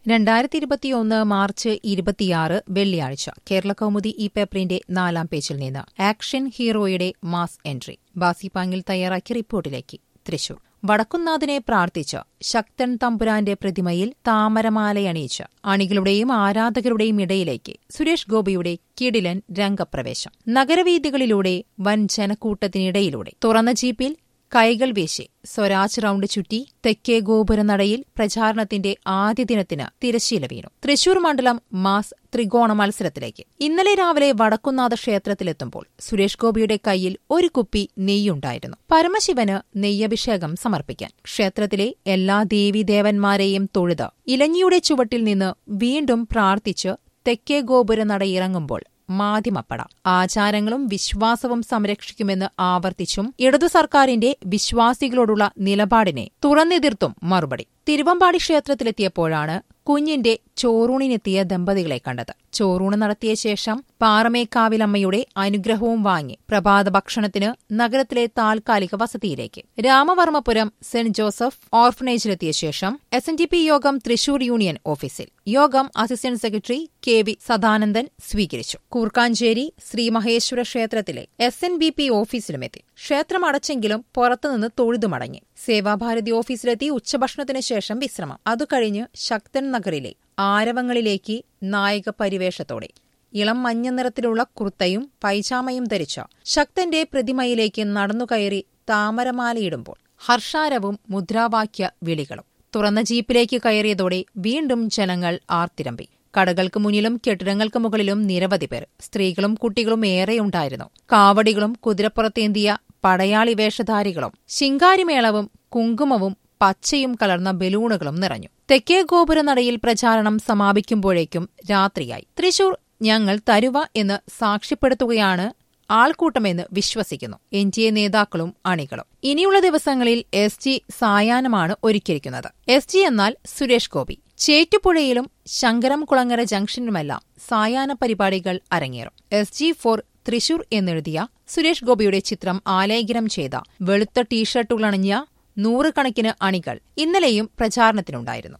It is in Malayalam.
രണ്ടായിരത്തി ഇരുപത്തിയൊന്ന് മാർച്ച് ഇരുപത്തിയാറ് വെള്ളിയാഴ്ച കേരള കൗമുദി ഈ പേപ്പറിന്റെ നാലാം പേജിൽ നിന്ന് ആക്ഷൻ ഹീറോയുടെ മാസ് എൻട്രി ബാസിപാങ്ങിൽ തയ്യാറാക്കിയ റിപ്പോർട്ടിലേക്ക് തൃശൂർ വടക്കുന്നാഥനെ പ്രാർത്ഥിച്ച് ശക്തൻ തമ്പുരാന്റെ പ്രതിമയിൽ താമരമാലയണിയിച്ച് അണികളുടെയും ആരാധകരുടെയും ഇടയിലേക്ക് സുരേഷ് ഗോപിയുടെ കിടിലൻ രംഗപ്രവേശം നഗരവീഥികളിലൂടെ വൻ ജനക്കൂട്ടത്തിനിടയിലൂടെ തുറന്ന ജീപ്പിൽ കൈകൾ വീശി സ്വരാജ് റൌണ്ട് ചുറ്റി തെക്കേ ഗോപുരനടയിൽ പ്രചാരണത്തിന്റെ ആദ്യ ദിനത്തിന് തിരശ്ശീല വീണു തൃശൂർ മണ്ഡലം മാസ് ത്രികോണ മത്സരത്തിലേക്ക് ഇന്നലെ രാവിലെ വടക്കുന്നാഥ ക്ഷേത്രത്തിലെത്തുമ്പോൾ സുരേഷ് ഗോപിയുടെ കയ്യിൽ ഒരു കുപ്പി നെയ്യുണ്ടായിരുന്നു പരമശിവന് നെയ്യഭിഷേകം സമർപ്പിക്കാൻ ക്ഷേത്രത്തിലെ എല്ലാ ദേവീദേവന്മാരെയും തൊഴുത് ഇലഞ്ഞിയുടെ ചുവട്ടിൽ നിന്ന് വീണ്ടും പ്രാർത്ഥിച്ച് തെക്കേ ഗോപുരനട ഇറങ്ങുമ്പോൾ മാധ്യമപ്പട ആചാരങ്ങളും വിശ്വാസവും സംരക്ഷിക്കുമെന്ന് ആവർത്തിച്ചും ഇടതു സർക്കാരിന്റെ വിശ്വാസികളോടുള്ള നിലപാടിനെ തുറന്നെതിർത്തും മറുപടി തിരുവമ്പാടി ക്ഷേത്രത്തിലെത്തിയപ്പോഴാണ് കുഞ്ഞിന്റെ ചോറൂണിനെത്തിയ ദമ്പതികളെ കണ്ടത് ചോറൂണ് നടത്തിയ ശേഷം പാറമേക്കാവിലമ്മയുടെ അനുഗ്രഹവും വാങ്ങി പ്രഭാത ഭക്ഷണത്തിന് നഗരത്തിലെ താൽക്കാലിക വസതിയിലേക്ക് രാമവർമ്മപുരം സെന്റ് ജോസഫ് ഓർഫനേജിലെത്തിയ ശേഷം എസ് എൻ ഡി പി യോഗം തൃശൂർ യൂണിയൻ ഓഫീസിൽ യോഗം assistant secretary K V Sadanandan സ്വീകരിച്ചു കൂർക്കാഞ്ചേരി ശ്രീ മഹേശ്വര ക്ഷേത്രത്തിലെ എസ് എൻ ബി പി ഓഫീസിലുമെത്തി ക്ഷേത്രം അടച്ചെങ്കിലും പുറത്തുനിന്ന് തൊഴുതു മടങ്ങി സേവാഭാരതി ഓഫീസിലെത്തി ഉച്ചഭക്ഷണത്തിന് ശേഷം വിശ്രമം അതുകഴിഞ്ഞ് ശക്തൻ നഗറിലെ ആരവങ്ങളിലേക്ക് നായക പരിവേഷത്തോടെ ഇളം മഞ്ഞ നിറത്തിലുള്ള കുർത്തയും പൈജാമയും ധരിച്ച ശക്തന്റെ പ്രതിമയിലേക്ക് നടന്നുകയറി താമരമാലയിടുമ്പോൾ ഹർഷാരവും മുദ്രാവാക്യ വിളികളും തുറന്ന ജീപ്പിലേക്ക് കയറിയതോടെ വീണ്ടും ജനങ്ങൾ ആർത്തിരമ്പി കടകൾക്ക് മുന്നിലും കെട്ടിടങ്ങൾക്ക് മുകളിലും നിരവധി പേർ സ്ത്രീകളും കുട്ടികളും ഏറെയുണ്ടായിരുന്നു കാവടികളും കുതിരപ്പുറത്തേന്തിയ പടയാളി വേഷധാരികളും ശിങ്കാരിമേളവും കുങ്കുമവും പച്ചയും കലർന്ന ബലൂണുകളും നിറഞ്ഞു തെക്കേ ഗോപുരനടയിൽ പ്രചാരണം സമാപിക്കുമ്പോഴേക്കും രാത്രിയായി തൃശൂർ ഞങ്ങൾ തരുവ എന്ന് സാക്ഷ്യപ്പെടുത്തുകയാണ് ആൾക്കൂട്ടമെന്ന് വിശ്വസിക്കുന്നു എൻ ഡി എ നേതാക്കളും അണികളും ഇനിയുള്ള ദിവസങ്ങളിൽ എസ് ജി സായാഹ്നമാണ് ഒരുക്കിയിരിക്കുന്നത് എസ് ജി എന്നാൽ സുരേഷ് ഗോപി ചേറ്റുപുഴയിലും ശങ്കരം കുളങ്ങര ജംഗ്ഷനിലുമെല്ലാം സായാഹ്ന പരിപാടികൾ അരങ്ങേറും എസ് ജി ഫോർ തൃശൂർ എന്നെഴുതിയ സുരേഷ് ഗോപിയുടെ ചിത്രം ആലേഖനം ചെയ്ത വെളുത്ത ടീഷർട്ടുകളണിഞ്ഞ നൂറുകണക്കിന് അണികൾ ഇന്നലെയും പ്രചാരണത്തിനുണ്ടായിരുന്നു